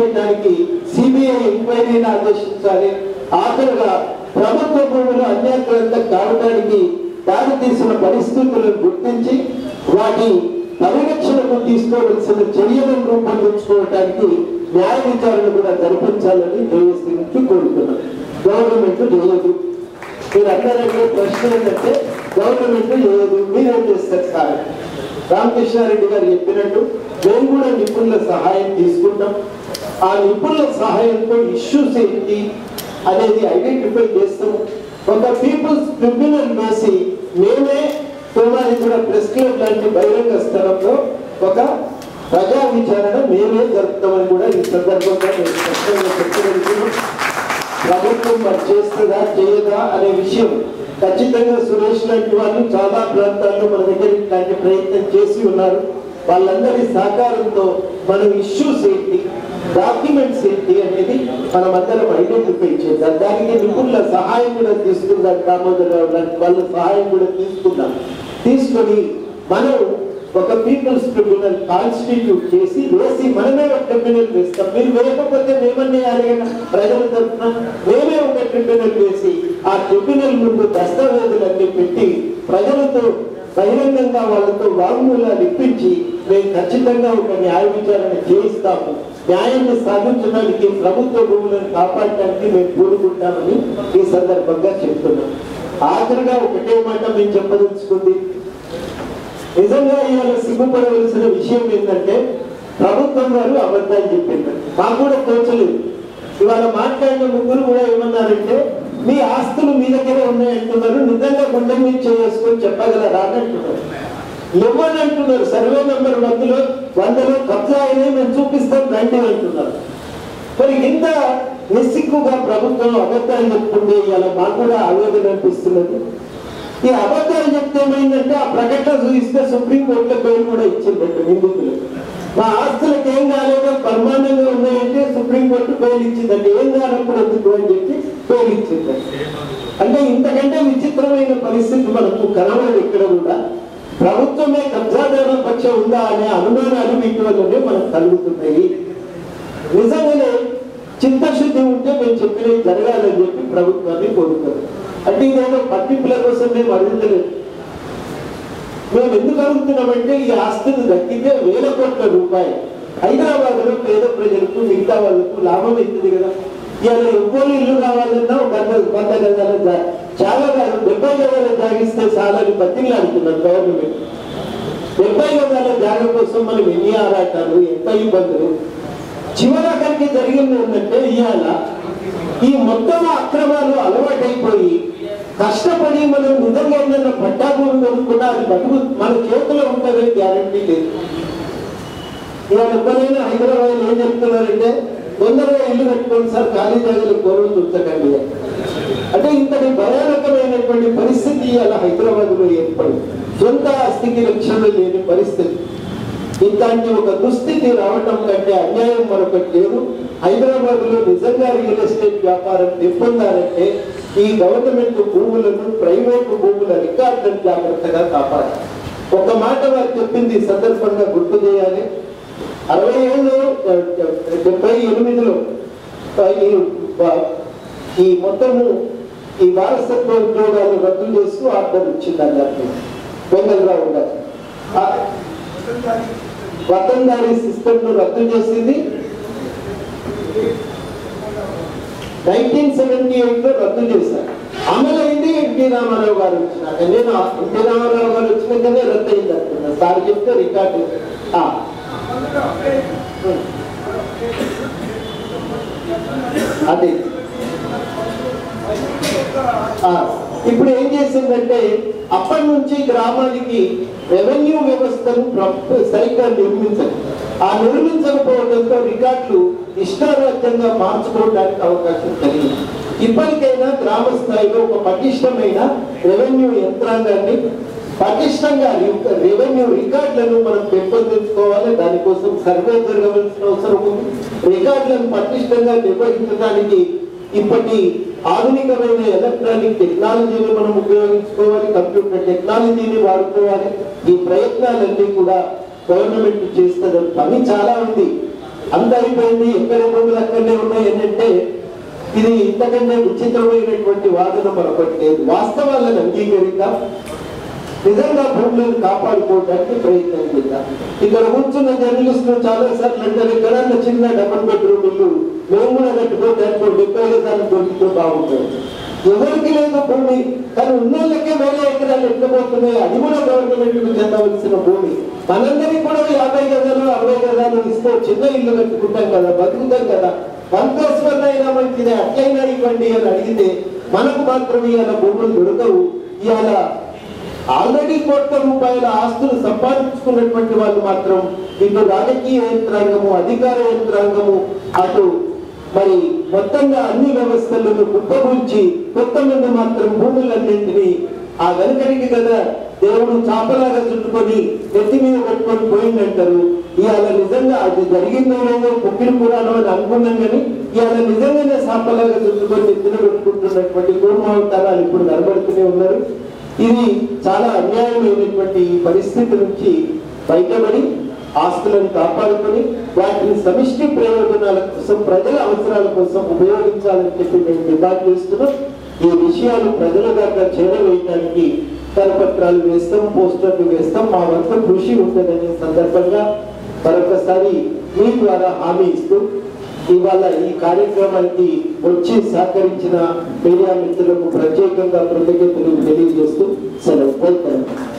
చేయడానికి సిబిఐ ఎంక్వైరీని ఆదేశించాలి ఆఖరుగా ప్రభుత్వ భూములు అన్యాక్రాంతం కావడానికి దారి తీసిన పరిస్థితులను గుర్తించి వాటి పరిరక్షణకు తీసుకోవలసిన చర్యలను రూపొందించుకోవడానికి న్యాయ విచారణ కూడా జరిపించాలని జేఏసీ నుంచి కోరుతున్నాం గవర్నమెంట్ చేయదు మీరు అందరూ ప్రశ్న ఏంటంటే గవర్నమెంట్ చేయదు మీరేం చేస్తారు సార్ రామకృష్ణారెడ్డి గారు చెప్పినట్టు మేము కూడా నిపుణుల సహాయం తీసుకుంటాం ఆ నిపుణుల సహాయంతో ఇష్యూస్ ఏంటి అనేది ఐడెంటిఫై చేస్తాము ఒక పీపుల్స్ ట్రిబ్యునల్ వేసి మేమే కుమారి కూడా ప్రెస్ క్లబ్ లాంటి బహిరంగ స్థలంలో ఒక ప్రజా విచారణ మేమే జరుపుతామని కూడా ఈ సందర్భంగా నేను స్పష్టంగా చెప్పగలుగుతున్నాం ప్రభుత్వం మరి చేస్తుందా చేయదా అనే విషయం ఖచ్చితంగా సురేష్ లాంటి వాళ్ళు చాలా ప్రాంతాల్లో మన దగ్గర ఇట్లాంటి ప్రయత్నం చేసి ఉన్నారు వాళ్ళందరి సహకారంతో మనం ఇష్యూస్ ఏంటి డాక్యుమెంట్స్ ఏంటి అనేది మనం అందరం ఐడెంటిఫై చేద్దాం దానికి నిపుణుల సహాయం కూడా తీసుకుందాం దామోదర్ రావు లాంటి వాళ్ళ సహాయం కూడా తీసుకుందాం తీసుకొని మనం ఒక పీపుల్స్ ట్రిబ్యునల్ కాన్స్టిట్యూట్ చేసి వేసి మనమే ఒక ట్రిబ్యునల్ వేస్తాం మీరు వేయకపోతే మేమన్నీ అడిగిన ప్రజల తరఫున మేమే ఒక ట్రిబ్యునల్ వేసి ఆ ట్రిబ్యునల్ ముందు దస్తావేజులన్నీ పెట్టి ప్రజలతో బహిరంగంగా వాళ్ళతో వాంగ్మూలాలు ఇప్పించి మేము ఖచ్చితంగా ఒక న్యాయ విచారణ చేయిస్తాము న్యాయాన్ని సాధించడానికి ప్రభుత్వ భూములను కాపాడటానికి మేము కోరుకుంటామని ఈ సందర్భంగా చెప్తున్నాం ఆఖరిగా ఒకటే మాట మేము చెప్పదలుచుకుంది నిజంగా ఇవాళ సిగ్గుపడవలసిన విషయం ఏంటంటే ప్రభుత్వం వారు అబద్ధాలు చెప్పింది మాకు కూడా తోచలేదు ఇవాళ మాట్లాడిన ముగ్గురు కూడా ఏమన్నారంటే మీ ఆస్తులు మీ దగ్గరే ఉన్నాయంటున్నారు నిజంగా గుండె మీద చేసుకొని చెప్పగలరా అని అంటున్నారు ఇవ్వని అంటున్నారు సర్వే నెంబర్ వందలో వందలో కబ్జా అయినాయి మేము చూపిస్తాం రండి అంటున్నారు మరి ఇంత నిస్సిగ్గుగా ప్రభుత్వం అబద్ధాలు చెప్తుంటే ఇవాళ మాకు కూడా ఆవేదన అనిపిస్తున్నది ఈ అబద్ధాలు చెప్తే ఏమైందంటే ఆ ప్రకటన చూపిస్తే సుప్రీం కోర్టులో బెయిల్ కూడా ఇచ్చిందంట నిందితులు మా ఆస్తులకు ఏం కాలేదో పరమానంగా ఉన్నాయంటే సుప్రీం కోర్టు బెయిల్ ఇచ్చిందంటే ఏం కానప్పుడు ఎందుకు అని చెప్పి బెయిల్ ఇచ్చిందంట అంటే ఇంతకంటే విచిత్రమైన పరిస్థితి మనకు కనబడదు ఇక్కడ కూడా ప్రభుత్వమే కబ్జాదారుల పక్షం ఉందా అనే అనుమానాలు వీటి వల్లనే మనకు కలుగుతున్నాయి నిజంగానే చిత్తశుద్ధి ఉంటే మేము చెప్పినవి జరగాలని చెప్పి ప్రభుత్వాన్ని కోరుతారు అంటే ఇదేదో పట్టింపుల కోసం మేము అడుగుతలేదు మేము ఎందుకు అడుగుతున్నామంటే ఈ ఆస్తిని దక్కితే వేల కోట్ల రూపాయలు హైదరాబాద్ లో పేద ప్రజలకు మిగతా వాళ్ళకు లాభం అవుతుంది కదా ఇవాళ ఎవ్వరు ఇల్లు కావాలన్నా ఒక వంద వంద గజాల జా- చాలా కాదు డెబ్బై గజాల జాగిస్తే చాలని బతిలు అంటున్నారు గవర్నమెంట్ డెబ్బై గజాల జాగ కోసం మనం ఎన్ని ఆరాటాలు ఎంత ఇబ్బందులు చివరకరికి జరిగింది ఏంటంటే ఇవాళ ఈ మొత్తం అక్రమాలు అలవాటైపోయి కష్టపడి మనం నిజంగా ఏదైనా పట్టాభూమి కొనుక్కున్నా అది బతుకు మన చేతిలో ఉంటుందని గ్యారంటీ లేదు ఇవాళ ఎప్పుడైనా హైదరాబాద్ ఏం చెప్తున్నారంటే తొందరగా ఇల్లు కట్టుకోండి సార్ ఖాళీ జాగాలు కోరలు ఉంచకండి అని. అంటే ఇంతటి భయానకమైనటువంటి పరిస్థితి ఇవాళ హైదరాబాద్ లో ఏర్పడింది సొంత ఆస్తికి రక్షణ లేని పరిస్థితి ఇట్లాంటి ఒక దుస్థితి రావటం కంటే అన్యాయం మరొకటి లేదు హైదరాబాద్ లో నిజంగా రియల్ ఎస్టేట్ వ్యాపారం తెప్పొందాలంటే ఈ గవర్నమెంట్ భూములను ప్రైవేటు భూముల రికార్డులను జాగ్రత్తగా కాపాడాలి ఒక మాట వారు చెప్పింది ఈ సందర్భంగా గుర్తు చేయాలి అరవై ఏళ్ళు డెబ్బై ఎనిమిదిలో ఆ, ఈ వా- ఈ మొత్తము ఈ వారసత్వ ఉద్యోగాలు రద్దు చేస్తూ ఆర్డర్ ఇచ్చింది అన్నట్టు వెంగళరావు గారు ఆ, వతందారీ సిస్టమ్ ను రద్దు చేసింది నైన్టీన్ సెవెంటీ ఎయిట్ లో రద్దు చేశారు అమలైంది ఎన్టీ రామారావు గారు వచ్చినాక నేను ఎన్టీ రామారావు గారు వచ్చినాకనే రద్దు అయింది అనుకున్నా సార్ చెప్తే రికార్డు ఆ. అదే ఆ, ఇప్పుడు ఏం చేసిందంటే అప్పటి నుంచి గ్రామానికి రెవెన్యూ వ్యవస్థను ప్ర- సరిగ్గా నిర్మించదు ఆ నిర్మించకపోవడంతో రికార్డులు ఇష్టారాజ్యంగా మార్చుకోవడానికి అవకాశం కలిగింది ఇప్పటికైనా గ్రామ స్థాయిలో ఒక పటిష్టమైన రెవెన్యూ యంత్రాంగాన్ని పటిష్టంగా రి- రెవెన్యూ రికార్డులను మనం పెంపొందించుకోవాలి దానికోసం సర్వే జరగవలసిన అవసరం ఉంది రికార్డులను పటిష్టంగా నిర్వహించడానికి ఇప్పటి ఆధునికమైన ఎలక్ట్రానిక్ టెక్నాలజీని మనం ఉపయోగించుకోవాలి కంప్యూటర్ టెక్నాలజీని వాడుకోవాలి ఈ ప్రయత్నాలన్నీ కూడా గవర్నమెంట్ చేస్తున్న పని చాలా ఉంది అంత అయిపోయింది ఎక్కడెక్కడ అంటే ఇది ఇంతకంటే విచిత్రమైనటువంటి వాదన మరొకటి లేదు వాస్తవాలను అంగీకరిద్దాం నిజంగా భూములను కాపాడుకోవడానికి ప్రయత్నం చేద్దాం ఇక్కడ కూర్చున్న జర్నలిస్టులు చాలా సార్లు అంటారు ఎక్కడన్నా చిన్న డబల్ బెడ్రూమ్ ఇల్లు మేము కూడా కట్టుకోతే అనుకో డెబ్బై దాన్ని దొరికితే బాగుంటుంది ఎవరికి లేదు భూమి కానీ ఉన్నోళ్ళకే వేరే ఎకరాలు ఎట్లా పోతున్నాయి అది కూడా గవర్నమెంట్ కు చెందవలసిన భూమి మనందరికీ కూడా యాభై గజాలు అరవై గజాలు ఇస్తే చిన్న ఇల్లు కట్టుకుంటాం కదా బతుకుతాం కదా వంకోస్వరం అయినా మంచిది అట్లయినా ఇవ్వండి అని అడిగితే మనకు మాత్రం ఇవాళ భూములు దొరకవు ఇవాళ ఆల్రెడీ కోట్ల రూపాయల ఆస్తులు సంపాదించుకున్నటువంటి వాళ్ళు మాత్రం ఇటు రాజకీయ యంత్రాంగము అధికార యంత్రాంగము అటు మరి మొత్తంగా అన్ని వ్యవస్థలను కుప్పగూల్చి కొంతమంది మాత్రం భూములన్నింటినీ ఆ వెనకడికి కదా దేవుడు చాపలాగా చుట్టుకొని నెత్తి మీద పెట్టుకొని పోయిందంటారు ఇవాళ నిజంగా అది జరిగిందో లేదో పుక్కిన పురాణం అని అనుకున్నాం కానీ ఇవాళ నిజంగానే చాపలాగా చుట్టుకొని నెత్తిన పెట్టుకుంటున్నటువంటి కూర్మావతారాలు ఇప్పుడు కనబడుతూనే ఉన్నారు ఇది చాలా అన్యాయమైనటువంటి ఈ పరిస్థితి నుంచి బయటపడి ఆస్తులను కాపాడుకొని వాటిని సమిష్టి ప్రయోజనాల కోసం ప్రజల అవసరాల కోసం ఉపయోగించాలని చెప్పి మేము డిమాండ్ చేస్తున్నాం ఈ విషయాలు ప్రజల దాకా చేరవేయడానికి కరపత్రాలు వేస్తాం పోస్టర్లు వేస్తాం మా వంతు కృషి ఉంటుందనే సందర్భంగా మరొకసారి మీ ద్వారా హామీ ఇస్తూ ఇవాళ ఈ కార్యక్రమానికి వచ్చి సహకరించిన మీడియా మిత్రులకు ప్రత్యేకంగా కృతజ్ఞతలు తెలియజేస్తూ సెలవు కోరుతాను